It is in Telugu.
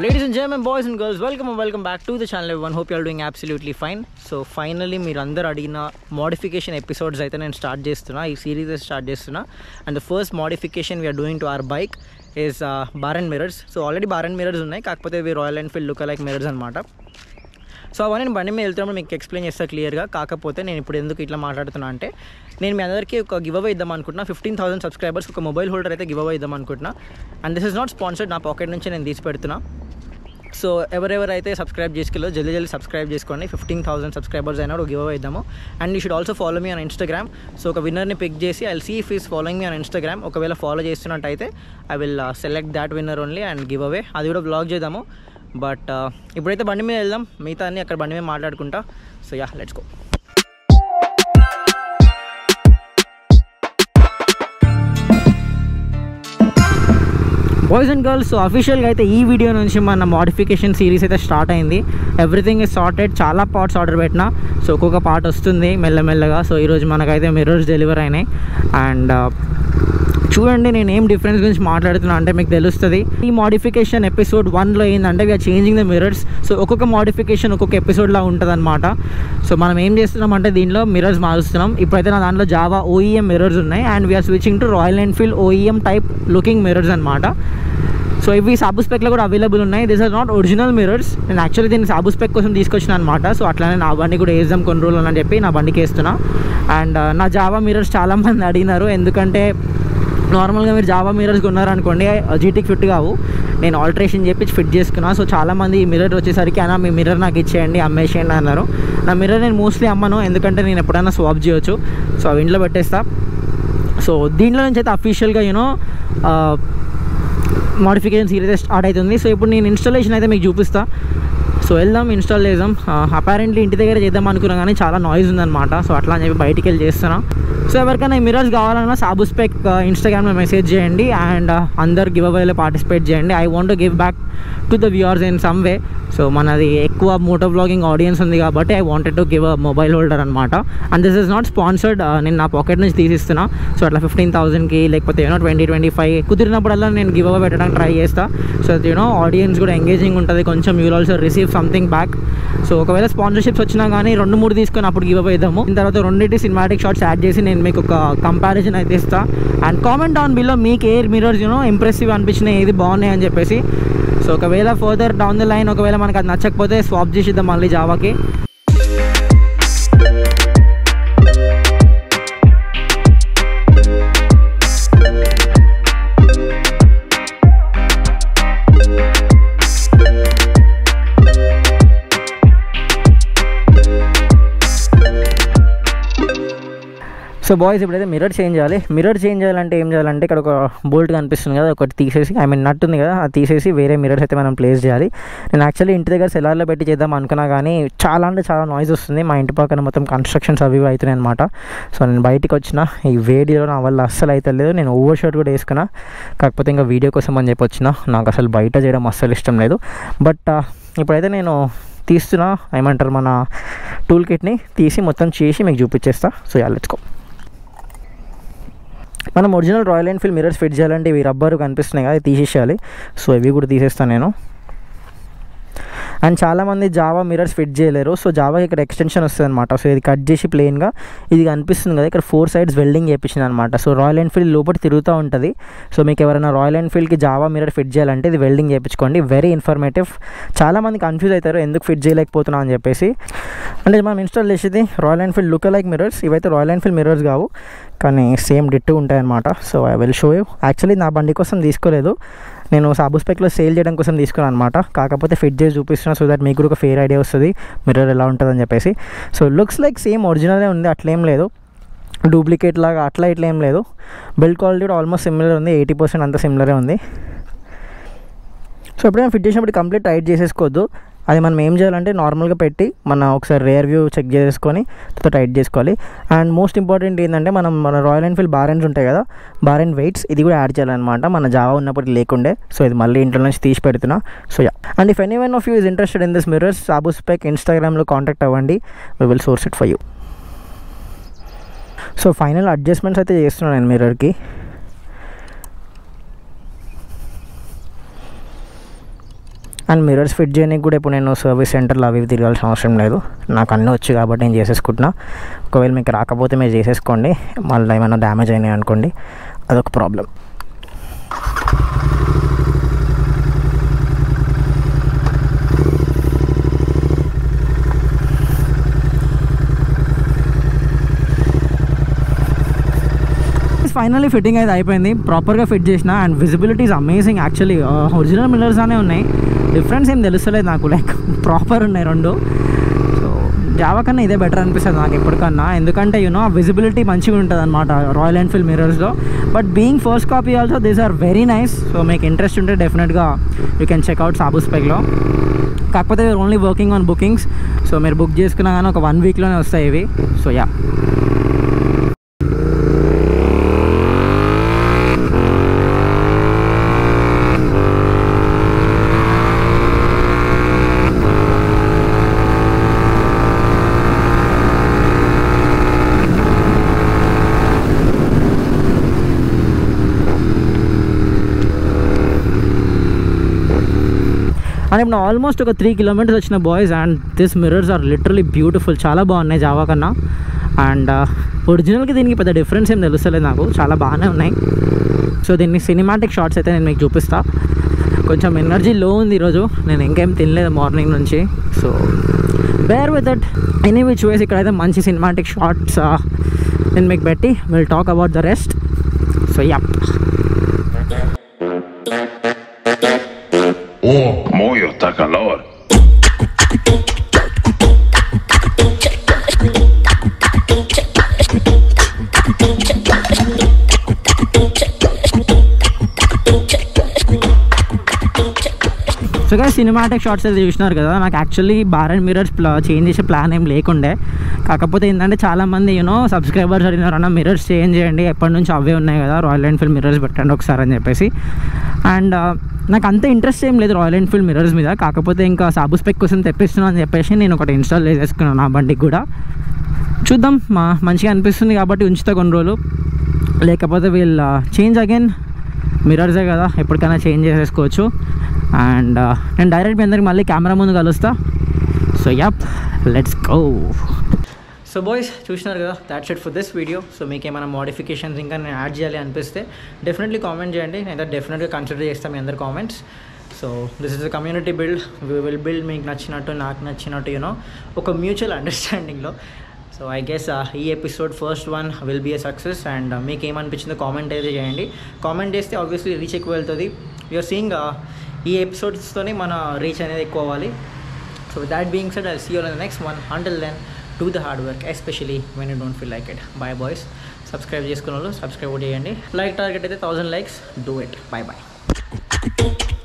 Ladies and gentlemen, boys and girls, welcome and welcome back to the channel everyone. Hope you are doing absolutely fine. So finally మీరు అందరు అడిగిన మోడిఫికేషన్ ఎపిసోడ్స్ అయితే నేను స్టార్ట్ చేస్తున్నా ఈ సిరీస్ స్టార్ట్ చేస్తున్నా and the first modification we're doing to our bike is bar and mirrors so already bar and mirrors ఉన్నాయి కాకపోతే ఇవి Royal Enfield look like mirrors అనమాట సో అవన్నీ నేను బండి మీద వెళ్తున్నప్పుడు మీకు ఎక్స్ప్లెయిన్ చేస్తాను క్లియర్గా కాకపోతే నేను ఇప్పుడు ఎందుకు ఇట్లా మాట్లాడుతున్నా అంటే నేను మీ అందరికీ ఒక గివ్ అవే ఇద్దాం అనుకుంటున్నా ఫిఫ్టీన్ థౌసండ్ సబ్స్క్రైబర్స్ ఒక మొబైల్ హోల్డర్ అయితే గివ్ అవే ఇద్దాం అనుకుంటున్నా and this is not sponsored నా పాకెట్ నుంచి నేను తీసి పెడుతున్నా సో ఎవరెవరైతే సబ్స్క్రైబ్ చేసుకెళ్ళో జల్దీ జల్దీ సబ్స్క్రైబ్ చేసుకోండి ఫిఫ్టీన్ థౌసండ్ సబ్స్క్రైబర్స్ అయినా గివ్ అవే ఇద్దాము and you should also follow me on Instagram so ఒక విన్నర్ని పిక్ చేసి I see if is following me on Instagram ఒకవేళ ఫాలో చేస్తున్నట్టయితే I will select that winner only and give away అది కూడా బ్లాగ్ చేద్దాము బట్ ఇప్పుడైతే బండి మీద వెళ్దాం మిగతా అన్ని అక్కడ బండి మీద మాట్లాడుకుంటా so ya let's go boys and girls so అఫీషియల్గా అయితే ఈ వీడియో నుంచి మన మోడిఫికేషన్ సిరీస్ అయితే స్టార్ట్ అయింది ఎవ్రీథింగ్ ఇస్ సార్టెడ్ చాలా పార్ట్స్ ఆర్డర్ పెట్టిన సో ఒక్కొక్క పార్ట్ వస్తుంది మెల్లమెల్లగా సో ఈరోజు మనకైతే మిర్రర్స్ డెలివర్ అయినాయి అండ్ చూడండి నేను ఏం డిఫరెన్స్ గురించి మాట్లాడుతున్నా అంటే మీకు తెలుస్తుంది ఈ మోడిఫికేషన్ ఎపిసోడ్ వన్లో ఏంటంటే we're changing the mirrors so ఒక్కొక్క మోడిఫికేషన్ ఒక్కొక్క ఎపిసోడ్లా ఉంటుంది అనమాట సో మనం ఏం చేస్తున్నాం అంటే దీనిలో మిరర్స్ మారుస్తున్నాం ఇప్పుడైతే నా దాంట్లో జావా ఓఈఎం మిరర్స్ ఉన్నాయి and we're switching to Royal Enfield OEM type looking mirrors అనమాట సో ఇవి సాబు స్పెక్లో కూడా అవైలబుల్ ఉన్నాయి this are not original mirrors నేను యాక్చువల్లీ దీన్ని సాబు స్పెక్ కోసం తీసుకొచ్చిన అనమాట సో అట్లానే నా బండి కూడా వేద్దాం కొన్ని రోజులు అని చెప్పి నా బండికి వేస్తున్నా అండ్ నా జావా మిరర్స్ చాలామంది అడిగినారు ఎందుకంటే నార్మల్గా మీరు జావా మిరర్స్ కొన్నారనుకోండి జీటీకి ఫిట్ కావు నేను ఆల్టరేషన్ చెప్పి ఫిట్ చేసుకున్నా సో చాలామంది ఈ మిర్రర్ వచ్చేసరికి అన్న మీ మిర్రర్ నాకు ఇచ్చేయండి అమ్మేసేయండి అన్నారు నా మిర్రర్ నేను మోస్ట్లీ అమ్మను ఎందుకంటే నేను ఎప్పుడైనా స్వాప్ చేయొచ్చు సో అవి ఇంట్లో పెట్టేస్తా సో దీంట్లో నుంచి అయితే అఫీషియల్గా యూనో మోడిఫికేషన్ సిరీస్ స్టార్ట్ అవుతుంది సో ఇప్పుడు నేను ఇన్స్టాలేషన్ అయితే మీకు చూపిస్తా సో వెళ్దాం ఇన్స్టాల్ చేద్దాం అపారెంట్లీ ఇంటి దగ్గర చేద్దాం అనుకున్నా కానీ చాలా నాయిస్ ఉందన్నమాట సో అట్లా అని చెప్పి బయటికి వెళ్ళి చేస్తున్నా సో ఎవరికైనా ఈ మిరర్స్ కావాలన్నా సాబు స్పెక్ ఇన్స్టాగ్రామ్లో మెసేజ్ చేయండి అండ్ అందరు గివ్ అవేలో పార్టిసిపేట్ చేయండి I want give back to the viewers in some way so మనది ఎక్కువ మోటో బ్లాగింగ్ ఆడియన్స్ ఉంది కాబట్టి I wanted to give a mobile holder అనమాట and this is not sponsored నేను నా పాకెట్ నుంచి తీసిస్తున్నా సో అట్లా ఫిఫ్టీన్ థౌసండ్కి లేకపోతే యూనో ట్వంటీ ట్వంటీ ఫైవ్ కుదిరినప్పుడల్లా నేను గివ్ అవే పెట్టడానికి ట్రై చేస్తా సో యూనో ఆడియన్స్ కూడా ఎంగేజింగ్ ఉంటుంది కొంచెం you'll also receive something back so ఒకవేళ స్పాన్సర్షిప్స్ వచ్చినా కానీ రెండు మూడు తీసుకొని అప్పుడు గివ్ అవే ఇద్దాము దీని తర్వాత రెండింటి సినిమాటిక్ షాట్స్ యాడ్ చేసి నేను మీకు ఒక కంపారిజన్ అయితే ఇస్తా అండ్ కామెంట్ డౌన్ బిలో మీకు ఏ మిరర్స్ యూనో ఇంప్రెసివ్ అనిపించినాయి ఏది బాగున్నాయి అని చెప్పేసి సో ఒకవేళ ఫర్దర్ డౌన్ ద లైన్ ఒకవేళ మనకు అది నచ్చకపోతే స్వాప్ చేసిద్దాం మళ్ళీ జావాకి సో బాయ్స్ ఇప్పుడైతే మిర్రర్ చేంజ్ చేయాలి మిర్రర్ చేంజ్ చేయాలంటే ఏం చేయాలంటే ఇక్కడ ఒక బోల్ట్ కనిపిస్తుంది కదా ఒకటి తీసేసి ఐ మీన్ నట్ ఉంది కదా అది తీసేసి వేరే మిర్రర్స్ అయితే మనం ప్లేస్ చేయాలి నేను యాక్చువల్లీ ఇంటి దగ్గర సెలార్లో పెట్టి చేద్దాం అనుకున్నా కానీ చాలా అంటే చాలా నాయిస్ వస్తుంది మా ఇంటి పక్కన మొత్తం కన్స్ట్రక్షన్స్ అవి ఇవి అవుతున్నాయి అనమాట సో నేను బయటికి వచ్చిన ఈ వేడిలో నా వల్ల అస్సలు అయితే లేదు నేను ఓవర్ షర్ట్ కూడా వేసుకున్నా కాకపోతే ఇంకా వీడియో కోసం అని చెప్పి వచ్చిన నాకు అసలు బయట చేయడం అస్సలు ఇష్టం లేదు బట్ ఇప్పుడైతే నేను తీస్తున్నా ఏమంటారు మన టూల్ కిట్ని తీసి మొత్తం చేసి మీకు చూపించేస్తా సో యాలెచ్చుకో మనం original Royal Enfield mirrors fit చేయాలంటే ఇవి రబ్బర్ కనిపిస్తున్నాయి కదా తీసేసేయాలి సో ఇవి కూడా తీసేస్తాను నేను అండ్ చాలామంది జావా మిరర్స్ ఫిట్ చేయలేరు సో జావా ఇక్కడ ఎక్స్టెన్షన్ వస్తుంది అనమాట సో ఇది కట్ చేసి ప్లెయిన్గా ఇది కనిపిస్తుంది కదా ఇక్కడ ఫోర్ సైడ్స్ వెల్డింగ్ చేయించింది అనమాట సో రాయల్ ఎన్ఫీల్డ్ లోపల తిరుగుతూ ఉంటుంది సో మీకు ఎవరైనా రాయల్ ఎన్ఫీల్డ్కి జావా మిరర్ ఫిట్ చేయాలంటే ఇది వెల్డింగ్ చేయించుకోండి వెరీ ఇన్ఫర్మేటివ్ చాలామంది కన్ఫ్యూజ్ అవుతారు ఎందుకు ఫిట్ చేయలేకపోతున్నా అని చెప్పేసి అంటే మనం ఇన్స్టాల్ చేసేది Royal Enfield look like mirrors ఇవైతే రాయల్ ఎన్ఫీల్డ్ మిరర్స్ కావు కానీ సేమ్ డిట్టు ఉంటాయన్నమాట so I will show you actually నా బండి కోసం తీసుకోలేదు నేను సాబు స్పెక్లో సేల్ చేయడం కోసం తీసుకున్నాను అనమాట కాకపోతే ఫిట్ చేసి చూపిస్తున్నా సో దట్ మీకు కూడా ఒక ఫేర్ ఐడియా వస్తుంది మిర్రర్ ఎలా ఉంటుందని చెప్పేసి సో లుక్స్ లైక్ సేమ్ ఒరిజినలే ఉంది అట్లేం లేదు డూప్లికేట్ లాగా అట్లా ఇట్లా ఏం లేదు బిల్డ్ క్వాలిటీ కూడా ఆల్మోస్ట్ సిమిలర్ ఉంది ఎయిటీ పర్సెంట్ అంత సిమిలరే ఉంది సో ఎప్పుడైనా ఫిట్ చేసినప్పుడు కంప్లీట్ టైట్ చేసేసుకోవద్దు అది మనం ఏం చేయాలంటే నార్మల్గా పెట్టి మన ఒకసారి రేర్ వ్యూ చెక్ చేసుకొని తర్వాత టైట్ చేసుకోవాలి అండ్ మోస్ట్ ఇంపార్టెంట్ ఏంటంటే మనం మన రాయల్ ఎన్ఫీల్డ్ బార్ ఎండ్స్ ఉంటాయి కదా బార్ అండ్ వెయిట్స్ ఇది కూడా యాడ్ చేయాలన్నమాట మన జావా ఉన్నప్పుడు లేకుండే సో ఇది మళ్ళీ ఇంట్లో నుంచి తీసి పెడుతున్నా so ya and if any one of you is interested in this mirrors Sabu spec ఇన్స్టాగ్రామ్లో కాంటాక్ట్ అవ్వండి we will source it for you so final adjustments అయితే చేస్తున్నాను నేను మిర్రర్కి అండ్ మిర్రర్స్ ఫిట్ చేయడానికి కూడా ఇప్పుడు నేను సర్వీస్ సెంటర్లో అవి ఇవి తిరగాల్సిన అవసరం లేదు నాకు అన్నీ వచ్చు కాబట్టి నేను చేసేసుకుంటున్నా ఒకవేళ మీకు రాకపోతే మీరు చేసేసుకోండి మళ్ళీ ఏమైనా డ్యామేజ్ అయినాయి అనుకోండి అదొక ప్రాబ్లం ఫైనల్లీ ఫిట్టింగ్ అయితే అయిపోయింది ప్రాపర్గా ఫిట్ చేసిన and visibility is amazing actually original mirrors అనే ఉన్నాయి డిఫరెన్స్ ఏం తెలుస్తలేదు నాకు లైక్ ప్రాపర్ ఉన్నాయి రెండు సో జావా కన్నా ఇదే బెటర్ అనిపిస్తుంది నాకు ఎప్పటికన్నా ఎందుకంటే యూనో విజిబిలిటీ మంచిగా ఉంటుంది అనమాట రాయల్ ఎన్ఫీల్డ్ మిర్రర్స్లో but being first copy also these are very nice so మీకు ఇంట్రెస్ట్ ఉంటే డెఫినెట్గా యూ కెన్ చెక్అవుట్ సాబు స్పెక్లో కాకపోతే only working on bookings so మీరు బుక్ చేసుకున్నా కానీ ఒక వన్ వీక్లోనే వస్తాయి ఇవి సో యా అండ్ ఇప్పుడు ఆల్మోస్ట్ ఒక త్రీ కిలోమీటర్స్ వచ్చిన boys and this mirrors are literally beautiful చాలా బాగున్నాయి జావా కన్నా అండ్ ఒరిజినల్కి దీనికి పెద్ద డిఫరెన్స్ ఏం తెలుస్తలేదు నాకు చాలా బాగానే ఉన్నాయి సో దీన్ని సినిమాటిక్ షార్ట్స్ అయితే నేను మీకు చూపిస్తా కొంచెం ఎనర్జీ లో ఉంది ఈరోజు నేను ఇంకేం తినలేదు మార్నింగ్ నుంచి so bear with that any which ways ఇక్కడైతే మంచి సినిమాటిక్ షార్ట్స్ నేను మీకు పెట్టి will talk about the rest so yup Oh, Moyo, está calor. So గా సినిమాటిక్ షార్ట్స్ అయితే చూసినారు కదా నాకు actually bar and mirrors change చేసే ప్లాన్ ఏం లేకుండే కాకపోతే ఏంటంటే చాలామంది యూనో సబ్స్క్రైబర్స్ అడిగినారు అన్న మిరర్స్ చేంజ్ చేయండి ఎప్పటి నుంచి అవే ఉన్నాయి కదా రాయల్ ఎన్ఫీల్డ్ మిరర్స్ పెట్టండి ఒకసారి అని చెప్పేసి అండ్ నాకు అంత ఇంట్రెస్ట్ ఏం లేదు రాయల్ ఎన్ఫీల్డ్ మిరర్స్ మీద కాకపోతే ఇంకా సాబు స్పెక్ కోసం తెప్పిస్తున్నాను అని చెప్పేసి నేను ఒకటి ఇన్స్టాల్ చేసేసుకున్నాను నా బండికి కూడా చూద్దాం మా మంచిగా అనిపిస్తుంది కాబట్టి ఉంచుతా కొన్ని రోజులు లేకపోతే వీళ్ళు చేంజ్ అగైన్ మిరర్సే కదా ఎప్పటికైనా చేంజ్ చేసేసుకోవచ్చు అండ్ నేను డైరెక్ట్ మీ అందరికి మళ్ళీ కెమెరా ముందు కలుస్తా so yup let's go so boys చూసినారు కదా that's it for this video so మీకు ఏమైనా మోడిఫికేషన్స్ ఇంకా నేను యాడ్ చేయాలి అనిపిస్తే డెఫినెట్లీ కామెంట్ చేయండి నేను డెఫినెట్గా కన్సిడర్ చేస్తాను మీ అందరి comments so this is the community build we will build మీకు నచ్చినట్టు నాకు నచ్చినట్టు యూనో ఒక మ్యూచువల్ అండర్స్టాండింగ్లో సో ఐ గెస్ ఈ episode first one will be a success and మీకు ఏమనిపించిందో కామెంట్ అయితే చేయండి కామెంట్ చేస్తే ఆబ్వియస్లీ రీచ్ ఎక్కువ వెళ్తుంది యూఆర్ సీయింగ్ ఈ ఎపిసోడ్స్తోనే మన రీచ్ అనేది ఎక్కువ అవ్వాలి so that being said I see you the next one until then do the hard work especially when you don't feel like it boy boys subscribe చేసుకున్న వాళ్ళు సబ్స్క్రైబ్ చేయండి లైక్ టార్గెట్ అయితే thousand likes do it boy bye